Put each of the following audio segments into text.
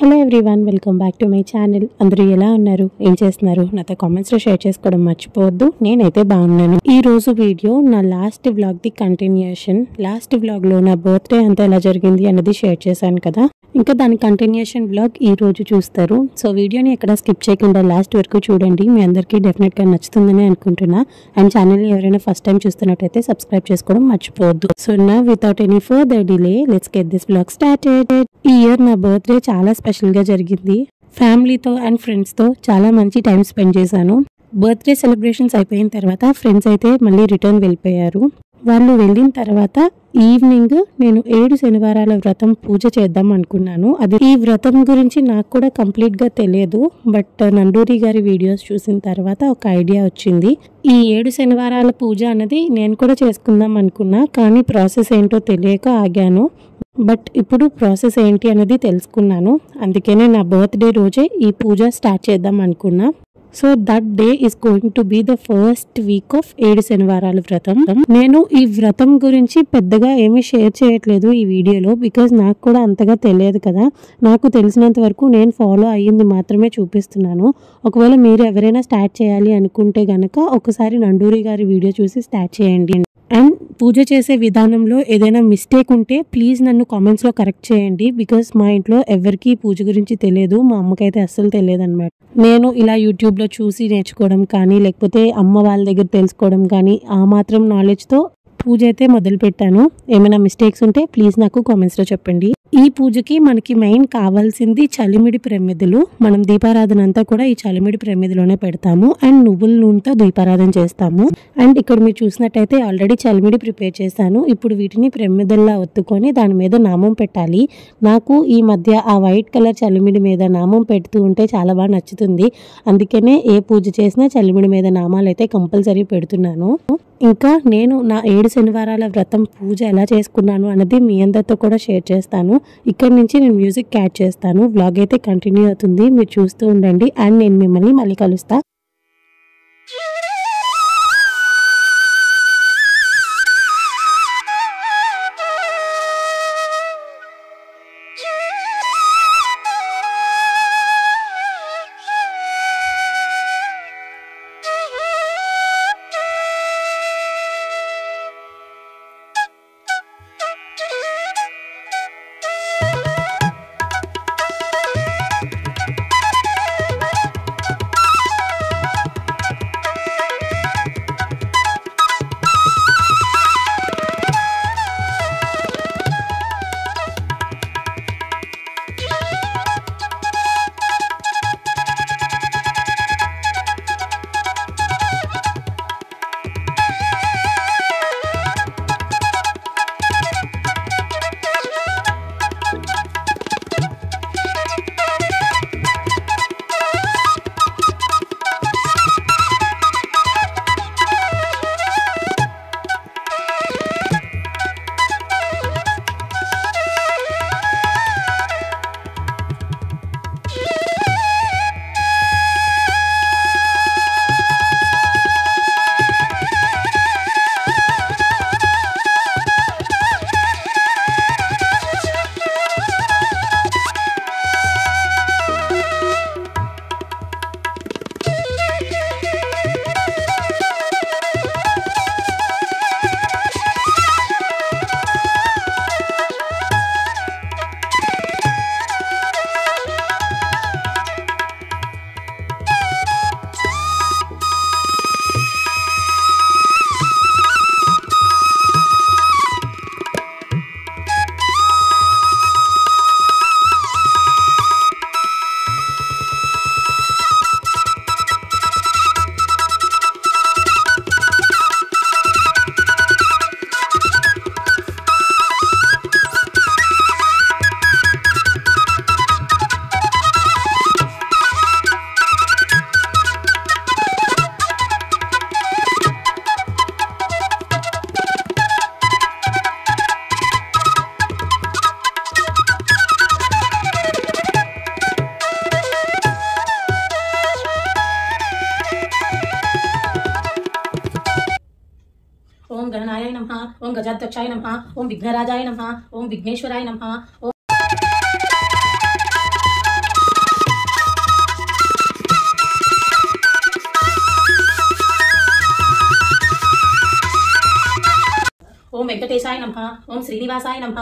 hello everyone welcome back to my channel అందరూ ఎలా ఉన్నారు ఏం చేస్తున్నారు నాతో కామెంట్స్లో షేర్ చేసుకోవడం మర్చిపోవద్దు నేనైతే బాగున్నాను ఈ రోజు వీడియో నా last vlog the continuation last వ్లాగ్లో నా బర్త్డే అంతా ఎలా జరిగింది అన్నది షేర్ చేశాను కదా ఇంకా దాని కంటిన్యూషన్ వ్లాగ్ ఈ రోజు చూస్తారు సో వీడియోని ఎక్కడ స్కిప్ చేయకుండా లాస్ట్ వరకు చూడండి మీ అందరికీ డెఫినెట్గా నచ్చుతుందని అనుకుంటున్నా అండ్ ఛానల్ని ఎవరైనా ఫస్ట్ టైం చూస్తున్నట్టయితే సబ్స్క్రైబ్ చేసుకోవడం మర్చిపోవద్దు సో నా without any further delay let's get this blog started ఈ ఇయర్ నా బర్త్డే చాలా స్పెషల్గా జరిగింది ఫ్యామిలీతో అండ్ ఫ్రెండ్స్తో చాలా మంచి టైం స్పెండ్ చేశాను బర్త్డే సెలబ్రేషన్స్ అయిపోయిన తర్వాత ఫ్రెండ్స్ అయితే మళ్ళీ రిటర్న్ వెళ్ళిపోయారు వాళ్ళు వెళ్ళిన తర్వాత ఈవినింగ్ నేను ఏడు శనివారాల వ్రతం పూజ చేద్దాం అనుకున్నాను అది ఈ వ్రతం గురించి నాకు కూడా కంప్లీట్ గా తెలియదు బట్ నండూరి గారి వీడియోస్ చూసిన తర్వాత ఒక ఐడియా వచ్చింది ఈ ఏడు శనివారాల పూజ అన్నది నేను కూడా చేసుకుందాం అనుకున్నా కానీ ప్రాసెస్ ఏంటో తెలియక ఆగాను బట్ ఇప్పుడు ప్రాసెస్ ఏంటి అనేది తెలుసుకున్నాను అందుకనే నా బర్త్డే రోజే ఈ పూజ స్టార్ట్ చేద్దాం అనుకున్నా so that day is going to be the first week of ఏడు శనివారాల వ్రతం నేను ఈ వ్రతం గురించి పెద్దగా ఏమీ షేర్ చేయట్లేదు ఈ వీడియోలో బికాజ్ నాకు కూడా అంతగా తెలియదు కదా నాకు తెలిసినంత వరకు నేను ఫాలో అయ్యింది మాత్రమే చూపిస్తున్నాను ఒకవేళ మీరు ఎవరైనా స్టార్ట్ చేయాలి అనుకుంటే గనక ఒకసారి నండూరి గారి వీడియో చూసి స్టార్ట్ చేయండి అండ్ పూజ చేసే విధానంలో ఏదైనా మిస్టేక్ ఉంటే ప్లీజ్ నన్ను కామెంట్స్లో కరెక్ట్ చేయండి బికాస్ మా ఇంట్లో ఎవరికి పూజ గురించి తెలియదు మా అమ్మకైతే అస్సలు తెలియదు అనమాట నేను ఇలా యూట్యూబ్లో చూసి నేర్చుకోవడం కానీ లేకపోతే అమ్మ వాళ్ళ దగ్గర తెలుసుకోవడం కానీ ఆ మాత్రం నాలెడ్జ్తో పూజ అయితే మొదలు పెట్టాను ఏమైనా మిస్టేక్స్ ఉంటే ప్లీజ్ నాకు కామెంట్స్లో చెప్పండి ఈ పూజకి మనకి మెయిన్ కావాల్సింది చలిమిడి ప్రమిదలు మనం దీపారాధన అంతా కూడా ఈ చలిమిడి ప్రమిదలోనే పెడతాము అండ్ నువ్వుల నూనెతో దీపారాధన చేస్తాము అండ్ ఇక్కడ మీరు చూసినట్టయితే ఆల్రెడీ చలిమిడి ప్రిపేర్ చేశాను ఇప్పుడు వీటిని ప్రమిదల్లా ఒత్తుకొని దాని మీద నామం పెట్టాలి నాకు ఈ మధ్య ఆ వైట్ కలర్ చలిమిడి మీద నామం పెడుతూ ఉంటే చాలా బాగా నచ్చుతుంది అందుకనే ఏ పూజ చేసినా చలిమిడి మీద నామాలు అయితే కంపల్సరీ పెడుతున్నాను ఇంకా నేను నా ఏడు శనివారాల వ్రతం పూజ ఎలా చేసుకున్నాను అన్నది మీ అందరితో కూడా షేర్ చేస్తాను ఇక్కడ నుంచి నేను మ్యూజిక్ యాడ్ చేస్తాను వ్లాగ్ అయితే కంటిన్యూ అవుతుంది మీరు చూస్తూ ఉండండి అండ్ నేను మిమ్మల్ని మళ్ళీ కలుస్తా ఓం గణనాయ నమ ఓం గజాధ్యక్షాయ నమ ఓం విఘ్నరాజాయ నమ ఓం విఘ్నేశ్వరాయ నమ ఓం వెంకటేశాయ నమ ఓం శ్రీనివాసాయ నమ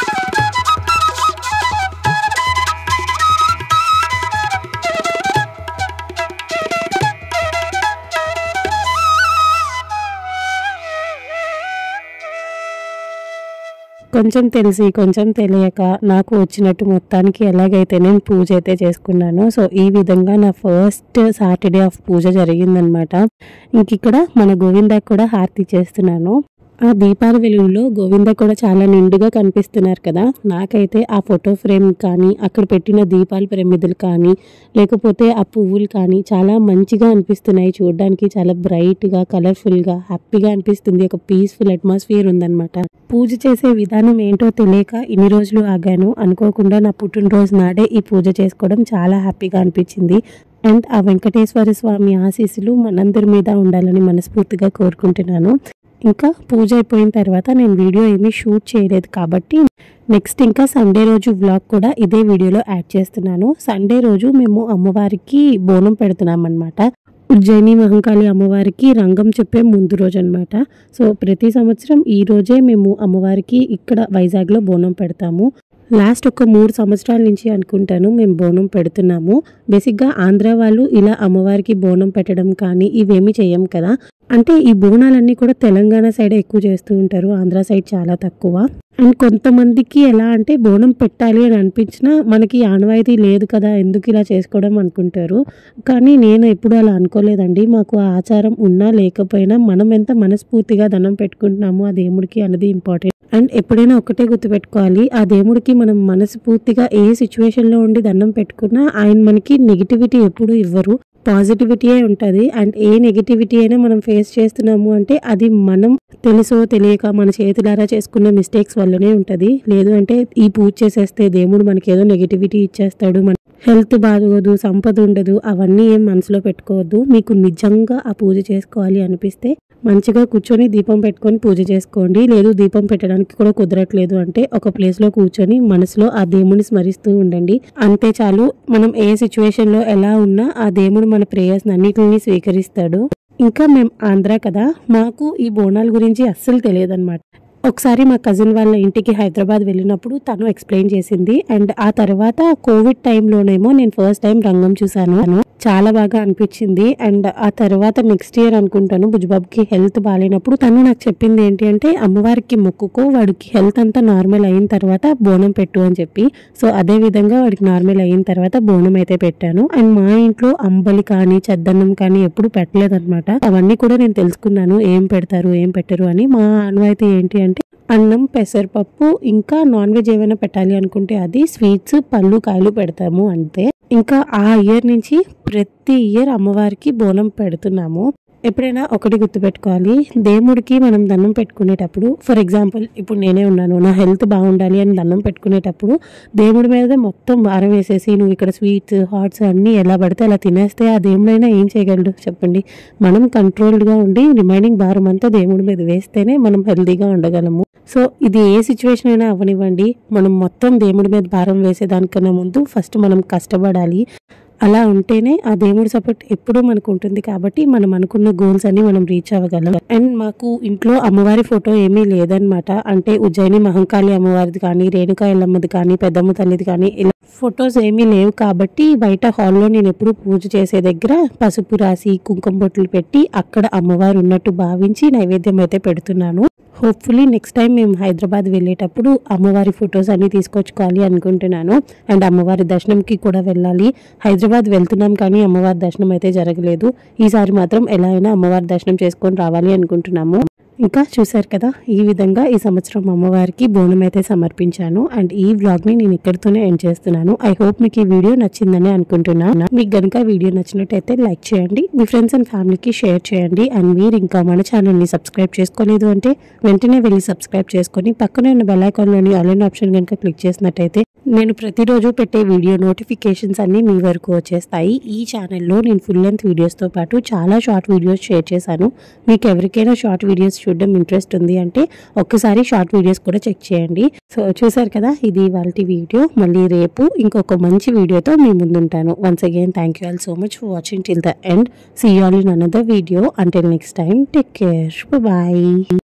కొంచెం తెలిసి కొంచెం తెలియక నాకు వచ్చినట్టు మొత్తానికి ఎలాగైతే నేను పూజ అయితే చేసుకున్నాను సో ఈ విధంగా నా ఫస్ట్ సాటర్డే ఆఫ్ పూజ జరిగిందనమాట ఇంక ఇక్కడ మన గోవిందాకి కూడా హారతి చేస్తున్నాను ఆ దీపాల వెలుగులో గోవింద కూడా చాలా నిండుగా కనిపిస్తున్నారు కదా నాకైతే ఆ ఫోటో ఫ్రేమ్ కానీ అక్కడ పెట్టిన దీపాల ప్రమిదలు కానీ లేకపోతే ఆ పువ్వులు కానీ చాలా మంచిగా అనిపిస్తున్నాయి చూడడానికి చాలా బ్రైట్గా కలర్ఫుల్గా హ్యాపీగా అనిపిస్తుంది ఒక పీస్ఫుల్ అట్మాస్ఫియర్ ఉందన్నమాట పూజ చేసే విధానం ఏంటో తెలియక ఇన్ని రోజులు ఆగాను అనుకోకుండా నా పుట్టినరోజు నాడే ఈ పూజ చేసుకోవడం చాలా హ్యాపీగా అనిపించింది అండ్ ఆ వెంకటేశ్వర స్వామి ఆశీస్సులు మనందరి మీద ఉండాలని మనస్ఫూర్తిగా కోరుకుంటున్నాను ఇంకా పూజ అయిపోయిన తర్వాత నేను వీడియో ఏమీ షూట్ చేయలేదు కాబట్టి నెక్స్ట్ ఇంకా సండే రోజు వ్లాగ్ కూడా ఇదే వీడియోలో యాడ్ చేస్తున్నాను సండే రోజు మేము అమ్మవారికి బోనం పెడుతున్నాం అనమాట ఉజ్జయిని మహంకాళి అమ్మవారికి రంగం చెప్పే ముందు రోజు అనమాట సో ప్రతి సంవత్సరం ఈ రోజే మేము అమ్మవారికి ఇక్కడ వైజాగ్లో బోనం పెడతాము లాస్ట్ ఒక మూడు సంవత్సరాల నుంచి అనుకుంటాను మేము బోనం పెడుతున్నాము బేసిక్గా ఆంధ్ర వాళ్ళు ఇలా అమ్మవారికి బోనం పెట్టడం కానీ ఇవేమీ చెయ్యం కదా అంటే ఈ బోనాలన్నీ కూడా తెలంగాణ సైడ్ ఎక్కువ చేస్తూ ఉంటారు ఆంధ్ర సైడ్ చాలా తక్కువ అండ్ కొంతమందికి ఎలా అంటే బోనం పెట్టాలి అని అనిపించినా మనకి ఆనవాయితీ లేదు కదా ఎందుకు ఇలా చేసుకోవడం అనుకుంటారు కానీ నేను ఎప్పుడు అలా అనుకోలేదండి మాకు ఆ ఆచారం ఉన్నా లేకపోయినా మనం ఎంత మనస్ఫూర్తిగా దండం పెట్టుకుంటున్నామో ఆ దేవుడికి అన్నది ఇంపార్టెంట్ అండ్ ఎప్పుడైనా ఒకటే గుర్తుపెట్టుకోవాలి ఆ దేవుడికి మనం మనస్ఫూర్తిగా ఏ సిచ్యువేషన్లో ఉండి దండం పెట్టుకున్నా ఆయన మనకి నెగిటివిటీ ఎప్పుడు ఇవ్వరు పాజిటివిటీయే ఉంటుంది అండ్ ఏ నెగిటివిటీ అయినా మనం ఫేస్ చేస్తున్నాము అంటే అది మనం తెలుసో తెలియక మన చేతులారా చేసుకున్న మిస్టేక్స్ వల్లనే ఉంటుంది లేదు అంటే ఈ పూజ చేసేస్తే దేవుడు మనకి ఏదో నెగిటివిటీ ఇచ్చేస్తాడు మన హెల్త్ బాగోదు సంపద ఉండదు అవన్నీ ఏం మనసులో పెట్టుకోవద్దు మీకు నిజంగా ఆ పూజ చేసుకోవాలి అనిపిస్తే మంచిగా కూర్చొని దీపం పెట్టుకొని పూజ చేసుకోండి లేదు దీపం పెట్టడానికి కూడా కుదరట్లేదు అంటే ఒక ప్లేస్ లో కూర్చొని మనసులో ఆ దేవుని స్మరిస్తూ ఉండండి అంతే చాలు మనం ఏ సిచ్యువేషన్ లో ఎలా ఉన్నా ఆ దేవుడు మన ప్రేయర్స్ అన్నిటిని స్వీకరిస్తాడు ఇంకా మేము ఆంధ్ర కదా మాకు ఈ బోనాల గురించి అస్సలు తెలియదు ఒకసారి మా కజిన్ వాళ్ళ ఇంటికి హైదరాబాద్ వెళ్ళినప్పుడు తను ఎక్స్ప్లెయిన్ చేసింది అండ్ ఆ తర్వాత కోవిడ్ టైంలోనేమో నేను ఫస్ట్ టైం రంగం చూసాను చాలా బాగా అనిపించింది అండ్ ఆ తర్వాత నెక్స్ట్ ఇయర్ అనుకుంటాను బుజ్బాబుకి హెల్త్ బాగాలేనప్పుడు తను నాకు చెప్పింది ఏంటి అంటే అమ్మవారికి మొక్కుకో వాడికి హెల్త్ అంతా నార్మల్ అయిన తర్వాత బోనం పెట్టు అని చెప్పి సో అదే విధంగా వాడికి నార్మల్ అయిన తర్వాత బోనం అయితే పెట్టాను అండ్ మా ఇంట్లో అంబలి కానీ చద్దన్నం కానీ ఎప్పుడు పెట్టలేదన్నమాట అవన్నీ కూడా నేను తెలుసుకున్నాను ఏం పెడతారు ఏం పెట్టరు అని మా అనువైతే ఏంటి అంటే అన్నం పెసరపప్పు ఇంకా నాన్ వెజ్ ఏమైనా పెట్టాలి అనుకుంటే అది స్వీట్స్ పళ్ళు కాయలు పెడతాము అంతే ఇంకా ఆ ఇయర్ నుంచి ప్రతి ఇయర్ అమ్మవారికి బోనం పెడుతున్నాము ఎప్పుడైనా ఒకటి గుర్తుపెట్టుకోవాలి దేవుడికి మనం దండం పెట్టుకునేటప్పుడు ఫర్ ఎగ్జాంపుల్ ఇప్పుడు నేనే ఉన్నాను నా హెల్త్ బాగుండాలి అని దండం పెట్టుకునేటప్పుడు దేవుడి మీద మొత్తం భారం వేసేసి నువ్వు ఇక్కడ స్వీట్స్ హాట్స్ అన్నీ ఎలా పడితే అలా తినేస్తే ఆ దేవుడైనా ఏం చేయగలడు చెప్పండి మనం కంట్రోల్డ్గా ఉండి రిమైనింగ్ భారం అంతా దేవుడి మీద వేస్తేనే మనం హెల్తీగా ఉండగలము సో ఇది ఏ సిచ్యువేషన్ అయినా అవనివ్వండి మనం మొత్తం దేవుడి మీద భారం వేసేదానికన్నా ముందు ఫస్ట్ మనం కష్టపడాలి అలా ఉంటేనే ఆ దేవుడి సపోర్ట్ ఎప్పుడూ మనకు ఉంటుంది కాబట్టి మనం అనుకున్న గోల్స్ అన్ని మనం రీచ్ అవ్వగలం అండ్ మాకు ఇంట్లో అమ్మవారి ఫోటో ఏమీ లేదనమాట అంటే ఉజ్జయిని మహంకాళి అమ్మవారిది కానీ రేణుకా ఎల్లమ్మది కానీ పెద్దమ్మ తల్లిది కానీ ఇలా ఫొటోస్ ఏమీ లేవు కాబట్టి బయట హాల్లో నేను ఎప్పుడు పూజ చేసే దగ్గర పసుపు రాసి కుంకుమ బొట్లు పెట్టి అక్కడ అమ్మవారు ఉన్నట్టు భావించి నైవేద్యం అయితే పెడుతున్నాను హోప్ఫుల్లీ నెక్స్ట్ టైం మేము హైదరాబాద్ వెళ్ళేటప్పుడు అమ్మవారి ఫొటోస్ అన్ని తీసుకొచ్చుకోవాలి అనుకుంటున్నాను అండ్ అమ్మవారి దర్శనంకి కూడా వెళ్ళాలి హైదరాబాద్ వెళ్తున్నాం కానీ అమ్మవారి దర్శనం అయితే జరగలేదు ఈసారి మాత్రం ఎలా అయినా అమ్మవారి దర్శనం చేసుకొని రావాలి అనుకుంటున్నాము ఇంకా చూశారు కదా ఈ విధంగా ఈ సంవత్సరం అమ్మవారికి బోనం అయితే సమర్పించాను అండ్ ఈ వ్లాగ్ ని నేను ఇక్కడితోనే ఎండ్ చేస్తున్నాను ఐ హోప్ మీకు ఈ వీడియో నచ్చిందని అనుకుంటున్నాను మీకు గనుక వీడియో నచ్చినట్టయితే లైక్ చేయండి మీ ఫ్రెండ్స్ అండ్ ఫ్యామిలీకి షేర్ చేయండి అండ్ మీరు ఇంకా మన ఛానల్ ని సబ్స్క్రైబ్ చేసుకోలేదు అంటే వెంటనే వెళ్ళి సబ్స్క్రైబ్ చేసుకొని పక్కనే ఉన్న బెల్ ఐకాన్లోని ఆన్లైన్ ఆప్షన్ కనుక క్లిక్ చేసినట్టయితే నేను ప్రతిరోజు పెట్టే వీడియో నోటిఫికేషన్స్ అన్ని మీ వరకు వచ్చేస్తాయి ఈ ఛానల్లో నేను ఫుల్ లెంత్ వీడియోస్తో పాటు చాలా షార్ట్ వీడియోస్ షేర్ చేశాను మీకు ఎవరికైనా షార్ట్ వీడియోస్ చూడడం ఇంట్రెస్ట్ ఉంది అంటే ఒక్కసారి షార్ట్ వీడియోస్ కూడా చెక్ చేయండి సో చూసారు కదా ఇది వాళ్ళ వీడియో మళ్ళీ రేపు ఇంకొక మంచి వీడియోతో మీ ముందుంటాను once again thank you all so much for watching till the end see all in another video until next time take care bye